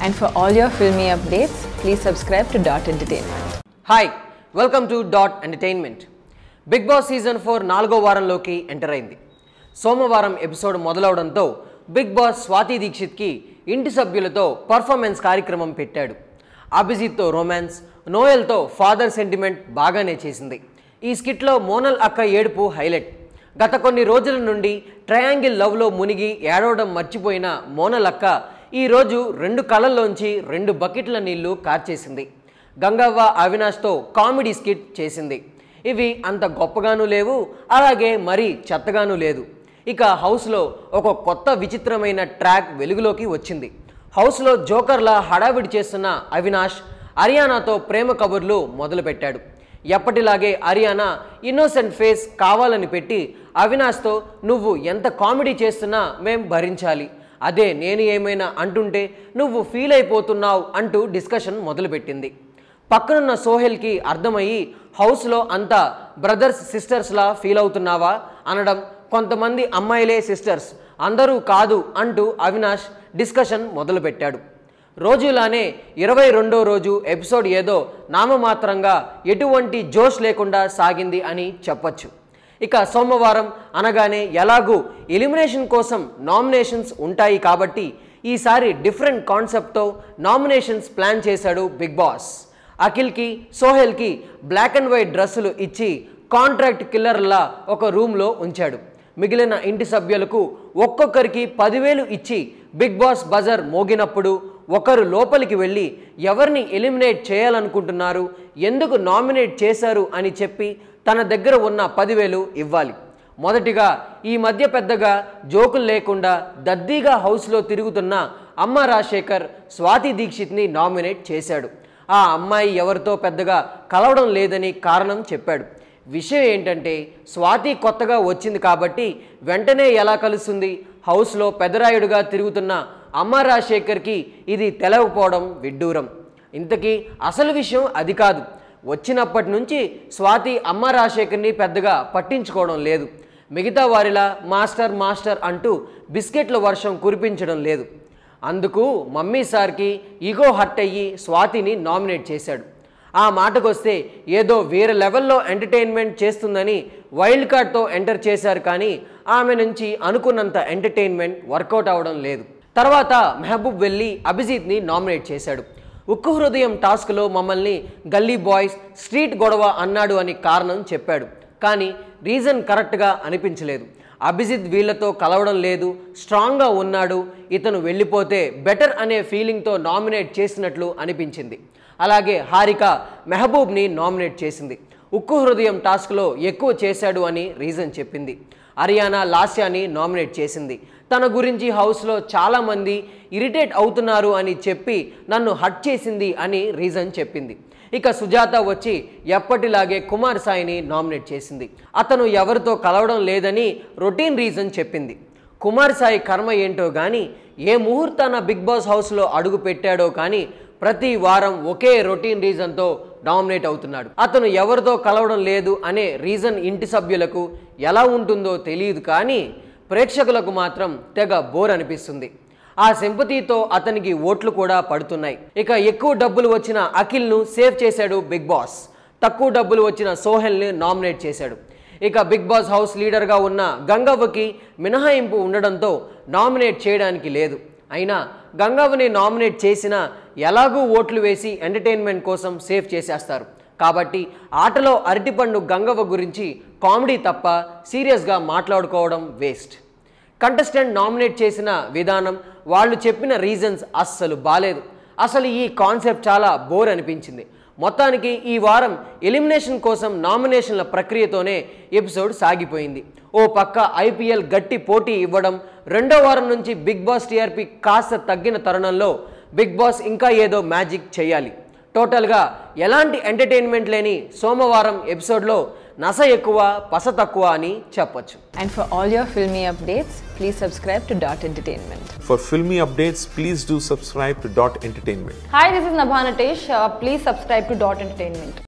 And for all your filmy updates, please subscribe to Dot Entertainment. Hi welcome to Dot Entertainment Bigg Boss season four నాలుగో వారంలోకి enter అయింది సోమవారం episode మొదలవడంతో Bigg Boss Swathi దీక్షిత్కి ఇంటి సభ్యులతో పర్ఫార్మెన్స్ కార్యక్రమం పెట్టాడు అభిజిత్తో రొమాన్స్ నోయల్తో ఫాదర్ సెంటిమెంట్ బాగానే చేసింది ఈ స్కిట్లో మోనల్ అక్క ఏడుపు హైలైట్ గత కొన్ని రోజుల నుండి ట్రయాంగిల్ లవ్లో మునిగి ఏడవడం మర్చిపోయిన మోనల్ అక్క ఈరోజు రెండు కళ్ళల్లోంచి రెండు బకెట్ల నీళ్లు కార్చేసింది గంగవ్వ అవినాష్తో కామెడీ స్కిట్ చేసింది ఇవి అంత గొప్పగాను లేవు అలాగే మరీ చెత్తగాను లేదు ఇక హౌస్లో ఒక కొత్త విచిత్రమైన ట్రాక్ వెలుగులోకి వచ్చింది హౌస్లో జోకర్లా హడావిడి చేస్తున్న అవినాష్ అరియానాతో ప్రేమ కబుర్లు మొదలుపెట్టాడు ఎప్పటిలాగే అరియానా ఇన్నోసెంట్ ఫేస్ కావాలని పెట్టి అవినాష్తో నువ్వు ఎంత కామెడీ చేస్తున్నా మేం భరించాలి అదే నేను ఏమైనా అంటుంటే నువ్వు ఫీల్ అయిపోతున్నావు అంటూ డిస్కషన్ మొదలుపెట్టింది పక్కనున్న సోహెల్కి అర్థమయ్యి హౌస్లో అంతా బ్రదర్స్ సిస్టర్స్లా ఫీల్ అవుతున్నావా అనడం కొంతమంది అమ్మాయిలే సిస్టర్స్ అందరూ కాదు అంటూ అవినాష్ డిస్కషన్ మొదలుపెట్టాడు రోజులానే ఇరవై రెండో రోజు ఎపిసోడ్ ఏదో నామమాత్రంగా ఎటువంటి జోష్ లేకుండా సాగింది అని చెప్పొచ్చు ఇక సోమవారం అనగానే ఎలాగూ ఎలిమినేషన్ కోసం నామినేషన్స్ ఉంటాయి కాబట్టి ఈసారి డిఫరెంట్ కాన్సెప్ట్తో నామినేషన్స్ ప్లాన్ చేశాడు బిగ్ బాస్ అఖిల్కి సోహెల్కి బ్లాక్ అండ్ వైట్ డ్రెస్సులు ఇచ్చి కాంట్రాక్ట్ కిల్లర్లా ఒక రూమ్లో ఉంచాడు మిగిలిన ఇంటి సభ్యులకు ఒక్కొక్కరికి పదివేలు ఇచ్చి బిగ్ బాస్ బజర్ మోగినప్పుడు ఒకరు లోపలికి వెళ్ళి ఎవరిని ఎలిమినేట్ చేయాలనుకుంటున్నారు ఎందుకు నామినేట్ చేశారు అని చెప్పి తన దగ్గర ఉన్న పదివేలు ఇవ్వాలి మొదటిగా ఈ మధ్య పెద్దగా జోకులు లేకుండా దద్దీగా హౌస్లో తిరుగుతున్న అమ్మ రాజశేఖర్ స్వాతి దీక్షిత్ని నామినేట్ చేశాడు ఆ అమ్మాయి ఎవరితో పెద్దగా కలవడం లేదని కారణం చెప్పాడు విషయం ఏంటంటే స్వాతి కొత్తగా వచ్చింది కాబట్టి వెంటనే ఎలా కలుస్తుంది హౌస్లో పెదరాయుడుగా తిరుగుతున్న అమ్మ రాజశేఖర్కి ఇది తెలవకపోవడం విడ్డూరం ఇంతకీ అసలు విషయం అది కాదు వచ్చినప్పటి నుంచి స్వాతి అమ్మ రాజశేఖర్ని పెద్దగా పట్టించుకోవడం లేదు మిగతా వారిలా మాస్టర్ మాస్టర్ అంటూ బిస్కెట్ల వర్షం కురిపించడం లేదు అందుకు మమ్మీ సార్కి ఈగో హర్ట్ అయ్యి స్వాతిని నామినేట్ చేశాడు ఆ మాటకొస్తే ఏదో వేరే లెవెల్లో ఎంటర్టైన్మెంట్ చేస్తుందని వైల్డ్ కార్డ్తో ఎంటర్ చేశారు కానీ ఆమె నుంచి అనుకున్నంత ఎంటర్టైన్మెంట్ వర్కౌట్ అవ్వడం లేదు తర్వాత మెహబూబ్ వెళ్ళి అభిజిత్ని నామినేట్ చేశాడు ఉక్కు హృదయం టాస్క్లో మమ్మల్ని గల్లీ బాయ్స్ స్ట్రీట్ గొడవ అన్నాడు అని కారణం చెప్పాడు కానీ రీజన్ కరెక్ట్గా అనిపించలేదు అభిజిత్ వీళ్ళతో కలవడం లేదు స్ట్రాంగ్గా ఉన్నాడు ఇతను వెళ్ళిపోతే బెటర్ అనే ఫీలింగ్తో నామినేట్ చేసినట్లు అనిపించింది అలాగే హారిక మెహబూబ్ని నామినేట్ చేసింది ఉక్కు హృదయం టాస్క్లో ఎక్కువ చేశాడు అని రీజన్ చెప్పింది అరియానా లాస్యాని నామినేట్ చేసింది తన గురించి హౌస్లో చాలామంది ఇరిటేట్ అవుతున్నారు అని చెప్పి నన్ను హట్ చేసింది అని రీజన్ చెప్పింది ఇక సుజాత వచ్చి ఎప్పటిలాగే కుమార్ సాయిని నామినేట్ చేసింది అతను ఎవరితో కలవడం లేదని రొటీన్ రీజన్ చెప్పింది కుమార్ సాయి కర్మ ఏంటో కానీ ఏ ముహూర్తాన బిగ్ బాస్ హౌస్లో అడుగు పెట్టాడో కానీ ప్రతి వారం ఒకే రొటీన్ రీజన్తో డామినేట్ అవుతున్నాడు అతను ఎవరితో కలవడం లేదు అనే రీజన్ ఇంటి సభ్యులకు ఎలా ఉంటుందో తెలియదు కానీ ప్రేక్షకులకు మాత్రం తెగ బోర్ అనిపిస్తుంది ఆ సింపతితో అతనికి ఓట్లు కూడా పడుతున్నాయి ఇక ఎక్కువ డబ్బులు వచ్చిన అఖిల్ను సేవ్ చేశాడు బిగ్ బాస్ తక్కువ డబ్బులు వచ్చిన సోహెల్ని నామినేట్ చేశాడు ఇక బిగ్ బాస్ హౌస్ లీడర్గా ఉన్న గంగవ్వకి మినహాయింపు ఉండడంతో నామినేట్ చేయడానికి లేదు అయినా గంగవ్వని నామినేట్ చేసినా ఎలాగూ ఓట్లు వేసి ఎంటర్టైన్మెంట్ కోసం సేవ్ చేసేస్తారు కాబట్టి ఆటలో అరటిపండు గంగవ్వ గురించి కామెడీ తప్ప సీరియస్గా మాట్లాడుకోవడం వేస్ట్ కంటెస్టెంట్ నామినేట్ చేసిన విధానం వాళ్ళు చెప్పిన రీజన్స్ అస్సలు బాలేదు అసలు ఈ కాన్సెప్ట్ చాలా బోర్ అనిపించింది మొత్తానికి ఈ వారం ఎలిమినేషన్ కోసం నామినేషన్ల ప్రక్రియతోనే ఎపిసోడ్ సాగిపోయింది ఓ పక్క ఐపీఎల్ గట్టి పోటీ ఇవ్వడం రెండో వారం నుంచి బిగ్ బాస్ టీఆర్పీ కాస్త తగ్గిన తరుణంలో బిగ్ బాస్ ఇంకా ఏదో మ్యాజిక్ చేయాలి టోటల్గా ఎలాంటి ఎంటర్టైన్మెంట్ లేని సోమవారం ఎపిసోడ్లో నస ఎక్కువ పస తక్కువ అని చెప్పొచ్చు And for all your filmy updates, please subscribe to Dot Entertainment. For filmy updates, please do subscribe to Dot Entertainment. Hi, this is Nabha Natesh. Uh, please subscribe to Dot Entertainment.